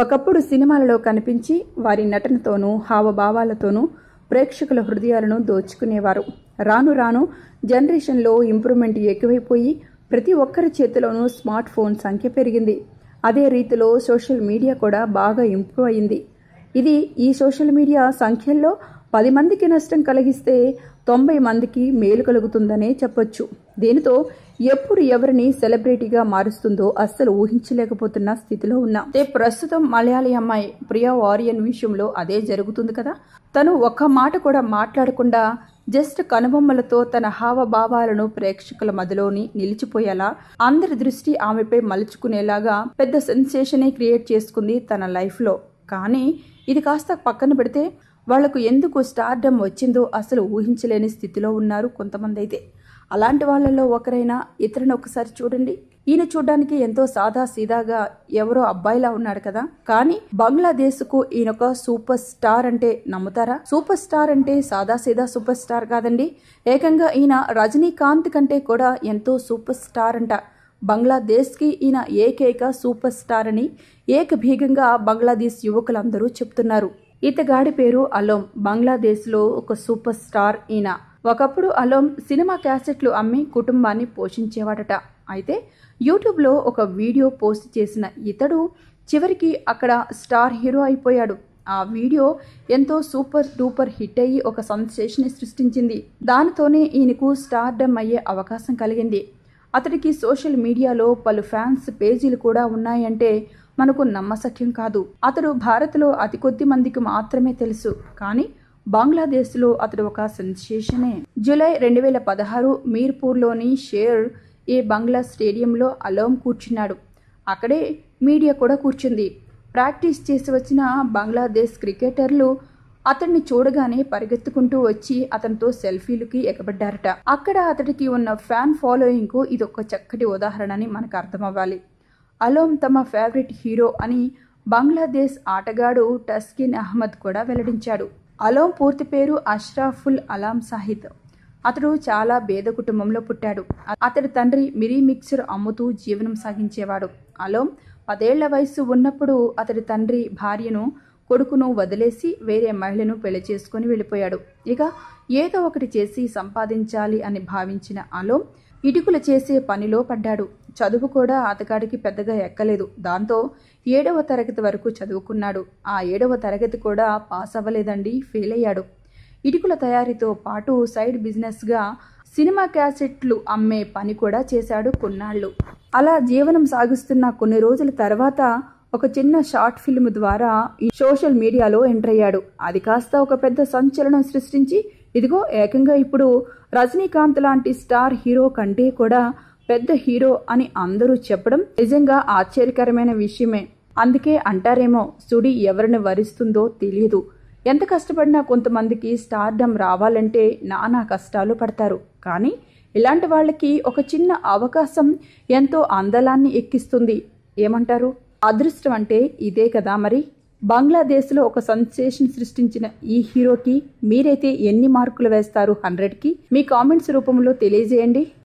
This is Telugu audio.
ఒకప్పుడు సినిమాలలో కనిపించి వారి నటనతోనూ హావభావాలతోనూ ప్రేక్షకుల హృదయాలను దోచుకునేవారు రాను రాను జనరేషన్లో ఇంప్రూవ్మెంట్ ఎక్కువైపోయి ప్రతి ఒక్కరి చేతిలోనూ స్మార్ట్ ఫోన్ సంఖ్య పెరిగింది అదే రీతిలో సోషల్ మీడియా కూడా బాగా ఇంప్రూవ్ అయింది ఇది ఈ సోషల్ మీడియా సంఖ్యల్లో పది మందికి నష్టం కలిగిస్తే తొంభై మందికి మేలు కలుగుతుందనే చెప్పొచ్చు దీనితో ఎప్పుడు ఎవరిని సెలబ్రిటీగా మారుస్తుందో అస్సలు ఊహించలేకపోతున్న స్థితిలో ఉన్నాం అదే ప్రస్తుతం మలయాళీ అమ్మాయి ప్రియా వారియన్ విషయంలో అదే జరుగుతుంది కదా తను ఒక్క మాట కూడా మాట్లాడకుండా జస్ట్ కనుబొమ్మలతో తన హావభావాలను ప్రేక్షకుల మధ్యలోని నిలిచిపోయేలా అందరి దృష్టి ఆమెపై మలుచుకునేలాగా పెద్ద సెన్సేషనే క్రియేట్ చేసుకుంది తన లైఫ్లో కానీ ఇది కాస్త పక్కన పెడితే వాళ్లకు ఎందుకు స్టార్డమ్ వచ్చిందో అసలు ఊహించలేని స్థితిలో ఉన్నారు కొంతమంది అయితే అలాంటి వాళ్ళలో ఒకరైనా ఇతరుని ఒకసారి చూడండి ఈయన చూడడానికి ఎంతో సాదా సీదాగా ఎవరో అబ్బాయిలా ఉన్నాడు కదా కానీ బంగ్లాదేశ్ కు ఈయనొక సూపర్ స్టార్ అంటే నమ్ముతారా సూపర్ స్టార్ అంటే సాదా సీదా సూపర్ స్టార్ కాదండి ఏకంగా ఈయన రజనీకాంత్ కంటే కూడా ఎంతో సూపర్ స్టార్ అంట బంగ్లాదేశ్కి ఈయన ఏకైక సూపర్ స్టార్ అని ఏకభీగంగా బంగ్లాదేశ్ యువకులందరూ చెప్తున్నారు ఇతగాడి పేరు అలోమ్ బంగ్లాదేశ్లో ఒక సూపర్ స్టార్ ఈయన ఒకప్పుడు అలోమ్ సినిమా క్యాసెట్లు అమ్మి కుటుంబాన్ని పోషించేవాడట అయితే యూట్యూబ్లో ఒక వీడియో పోస్ట్ చేసిన ఇతడు చివరికి అక్కడ స్టార్ హీరో అయిపోయాడు ఆ వీడియో ఎంతో సూపర్ డూపర్ హిట్ అయ్యి ఒక సెన్సేషన్ సృష్టించింది దానితోనే ఈయనకు స్టార్డమ్ అయ్యే అవకాశం కలిగింది అతడికి సోషల్ మీడియాలో పలు ఫ్యాన్స్ పేజీలు కూడా ఉన్నాయంటే మనకు నమ్మసక్యం కాదు అతడు భారత్లో అతి కొద్ది మందికి మాత్రమే తెలుసు కానీ బంగ్లాదేశ్లో అతడు ఒక సెన్సేషనే జూలై రెండు వేల పదహారు మీర్పూర్లోని షేర్ ఏ బంగ్లా స్టేడియంలో అలోమ్ కూర్చున్నాడు అక్కడే మీడియా కూడా కూర్చుంది ప్రాక్టీస్ చేసి వచ్చిన బంగ్లాదేశ్ క్రికెటర్లు అతన్ని చూడగానే పరిగెత్తుకుంటూ వచ్చి అతనితో సెల్ఫీలకి ఎగబడ్డారట అక్కడ అతడికి ఉన్న ఫ్యాన్ ఫాలోయింగ్ కు ఇది ఒక చక్కటి ఉదాహరణ అని మనకు అర్థమవ్వాలి అలోమ్ తమ ఫేవరెట్ హీరో అని బంగ్లాదేశ్ ఆటగాడు టస్కిన్ అహ్మద్ కూడా వెల్లడించాడు అలోమ్ పూర్తి పేరు అష్రాఫుల్ అలాం సాహిద్ అతడు చాలా పేద కుటుంబంలో పుట్టాడు అతడి తండ్రి మిరీ మిక్చర్ అమ్ముతూ జీవనం సాగించేవాడు అలోమ్ పదేళ్ల వయసు ఉన్నప్పుడు అతడి తండ్రి భార్యను కొడుకును వదిలేసి వేరే మహిళను పెళ్లి చేసుకుని వెళ్ళిపోయాడు ఇక ఏదో ఒకటి చేసి సంపాదించాలి అని భావించిన అలోమ్ ఇటుకులు చేసే పనిలో పడ్డాడు చదువు కూడా అతగాడికి పెద్దగా ఎక్కలేదు దాంతో ఏడవ తరగతి వరకు చదువుకున్నాడు ఆ ఏడవ తరగతి కూడా పాస్ అవ్వలేదండి ఫెయిల్ అయ్యాడు ఇటుకుల తయారీతో పాటు సైడ్ బిజినెస్గా సినిమా క్యాసెట్లు అమ్మే పని కూడా చేశాడు కొన్నాళ్ళు అలా జీవనం సాగిస్తున్న కొన్ని రోజుల తర్వాత ఒక చిన్న షార్ట్ ఫిల్మ్ ద్వారా ఈ సోషల్ మీడియాలో ఎంటర్ అయ్యాడు అది కాస్త ఒక పెద్ద సంచలనం సృష్టించి ఇదిగో ఏకంగా ఇప్పుడు రజనీకాంత్ లాంటి స్టార్ హీరో కంటే కూడా పెద్ద హీరో అని అందరూ చెప్పడం నిజంగా ఆశ్చర్యకరమైన విషయమే అందుకే అంటారేమో సుడి ఎవరిని వరిస్తుందో తెలియదు ఎంత కష్టపడినా కొంతమందికి స్టార్డమ్ రావాలంటే నానా కష్టాలు పడతారు కానీ ఇలాంటి వాళ్ళకి ఒక చిన్న అవకాశం ఎంతో అందలాన్ని ఎక్కిస్తుంది ఏమంటారు అదృష్టం అంటే ఇదే కదా మరి బంగ్లాదేశ్లో ఒక సెన్సేషన్ సృష్టించిన ఈ హీరోకి మీరైతే ఎన్ని మార్కులు వేస్తారు హండ్రెడ్కి మీ కామెంట్స్ రూపంలో తెలియజేయండి